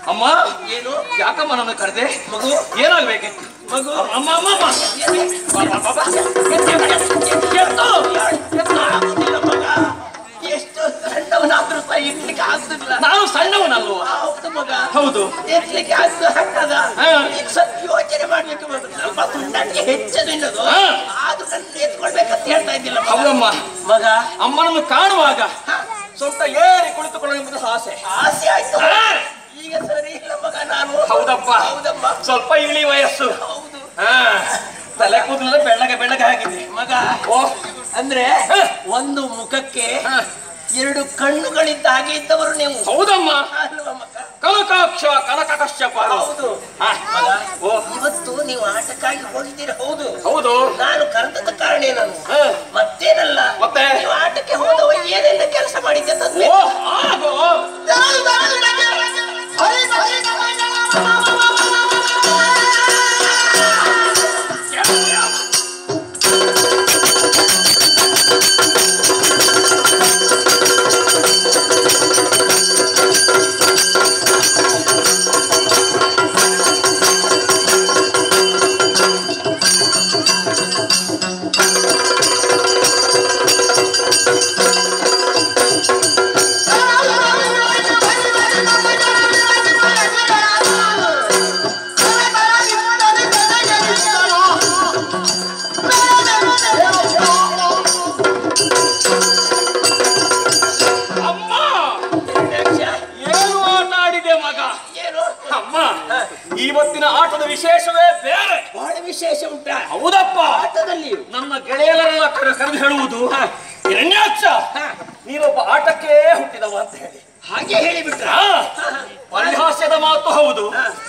ಅಮ್ಮ ಏನು ಯಾಕಮ್ಮ ನನ್ನ ಕರೆದೆ ಮಗು ಏನಾಗ್ಬೇಕಿತ್ತು ಮಗು ಅಮ್ಮ ಅಮ್ಮ ಅಮ್ಮ ಏನು? ಬಾ, ಬಾ, ಬಾ, ಬಾ. ಎತ್ತು, ಎತ್ತು, ಎತ್ತು, ಎತ್ತು. ಎತ್ತು ಆಗುದಿಲ್ಲ ಮಗ ಎಷ್ಟು ಸಣ್ಣವನಾದ್ರೂ ಸಹ ಇರ್ಲಿಕ್ಕೆ ಆಗ್ತಿಲ್ಲ ನಾನು ಸಣ್ಣವನಲ್ವ ಹೌದು ಮಗ ಹೌದು ಎತ್ತಲಿಕ್ಕೆ ಆಗ್ತದೆ ಹಕ್ಕದ ಹಾ. ಈಗ ಸ್ವಲ್ಪ ಯೋಚನೆ ಮಾಡ್ಬೇಕು ಮಗ. ಸ್ವಲ್ಪ ತುಂಡಾಟಿಗೆ ಹೆಚ್ಚು ನಿನ್ನದು ಹಾ. ಆದ್ರೂ ನನ್ನ ಎತ್ಕೊಳ್ಬೇಕಂತ ಹೇಳ್ತಾ ಇದ್ದಿಲ್ಲ ಮಗ. ಹೌದಮ್ಮ ಮಗ ಅಮ್ಮನನ್ನು ಕಾಣುವಾಗ ಸ್ವಲ್ಪ ಏರಿ ಕುಳಿತುಕೊಳ್ಳೋ ಎಂಬುದು ಆಸೆ ಆಸೆ ಆಯ್ತು ಹಾ. ಈಗ ಸರಿ ಇಲ್ಲ ಮಗ ನಾನು ಹೌದಪ್ಪ ಹೌದಮ್ಮ ಸ್ವಲ್ಪ ಇಳಿ ವಯಸ್ಸು ಹೌದು ಹಾ ತಲೆ ಕೂದಲ ಬೆಳ್ಳಗೆ ಬೆಳ್ಳಗೆ ಆಗಿದೆ ಮಗ ಓ ಅಂದ್ರೆ ಹಾ. ಒಂದು ಮುಖಕ್ಕೆ ಹಾ. ಎರಡು ಕಣ್ಣುಗಳಿದ್ದ ಹಾಗೆ ಇದ್ದವರು ನೀವು ಹೌದಮ್ಮ ಅಲ್ವಾ ಮಗ ಕನಕಾಕ್ಷ ಕನಕ ಕಶ್ಯಪ ಹೌದು ಹಾ. ಮಗ ಓ ಇವತ್ತು ನೀವು ಆಟಕ್ಕಾಗಿ ಹೋಗಿದ್ದೀರಿ ಹೌದು ಹೌದು ನಾನು ಕರೆದದ ಕಾರಣ ನಾನು ಹಾ. ಮತ್ತೇನಲ್ಲ ಮತ್ತೆ ನೀವು ಆಟಕ್ಕೆ ಹೋದವ ಏನೆಲ್ಲ ಕೆಲಸ ಮಾಡಿದ್ದೆ ತಂದೆ ಓ ಹಾಗೋ ಅಮ್ಮ ಏನು ಆಟ ಆಡಿದೆ ಮಗ ಏನು ಅಮ್ಮ ಇವತ್ತಿನ ಆಟದ ವಿಶೇಷವೇ ಬೇರೆ ಬಹಳ ವಿಶೇಷ ಉಂಟಾ ಹೌದಪ್ಪ ಆಟದಲ್ಲಿ ನನ್ನ ಗೆಳೆಯರೆಲ್ಲ ಕರೆ- ಕರೆದು ಹೇಳುವುದು ಹಿರಣ್ಯಾಕ್ಷ ನೀನೊಬ್ಬ ಆಟಕ್ಕೆ ಹುಟ್ಟಿದವ ಅಂತ ಹೇಳಿ ಹಾಗೆ ಹೇಳಿಬಿಟ್ರ ಆ, ಪರಿಹಾಸ್ಯದ ಮಾತು ಹೌದು